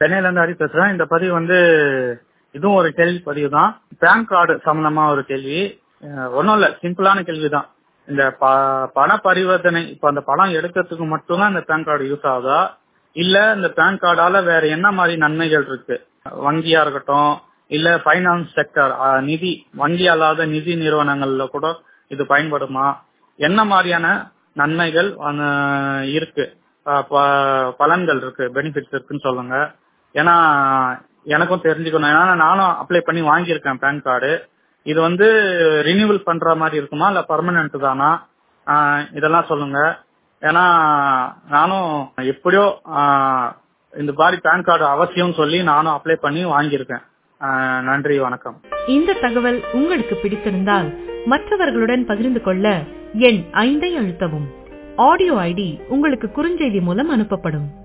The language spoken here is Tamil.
சென்னையில இருந்து ஹரி பேசுறேன் இந்த பதிவு வந்து இதுவும் ஒரு கேள்வி பதிவு தான் பேன் கார்டு சம்பந்தமா ஒரு கேள்வி ஒன்றும் இல்ல சிம்பிளான கேள்வி தான் இந்த ப- பண பரிவர்த்தனை இப்ப அந்த பணம் எடுக்கிறதுக்கு மட்டும்தான் இந்த பேன் கார்டு யூஸ் ஆகுதா இல்ல இந்த பேன் கார்டால வேற என்ன மாதிரி நன்மைகள் இருக்கு வங்கியா இருக்கட்டும் இல்ல பைனான்ஸ் செக்டர் நிதி வங்கி அல்லாத நிதி நிறுவனங்கள்ல கூட இது பயன்படுமா என்ன மாதிரியான நன்மைகள் அஹ், இருக்கு அஹ், ப- பலன்கள் இருக்கு பெனிஃபிட்ஸ் இருக்குன்னு சொல்லுங்க ஏன்னா எனக்கும் தெரிஞ்சுக்கணும் ஏன்னா நானும் அப்ளை பண்ணி வாங்கியிருக்கேன் பேன் கார்டு இது வந்து ரினியூவல் பண்ற மாதிரி இருக்குமா இல்ல பர்மனன்ட் தானா ஆஹ் இதெல்லாம் சொல்லுங்க ஏன்னா நானும் எப்படியோ ஆஹ் இந்த மாதிரி பேன் கார்டு அவசியம் சொல்லி நானும் அப்ளை பண்ணி வாங்கியிருக்கேன் ஆஹ் நன்றி வணக்கம் இந்த தகவல் உங்களுக்கு பிடித்திருந்தால் மற்றவர்களுடன் பகிர்ந்து கொள்ள எண் ஐந்தை அழுத்தவும் ஆடியோ ஐடி உங்களுக்கு குறுஞ்செய்தி மூலம் அனுப்பப்படும்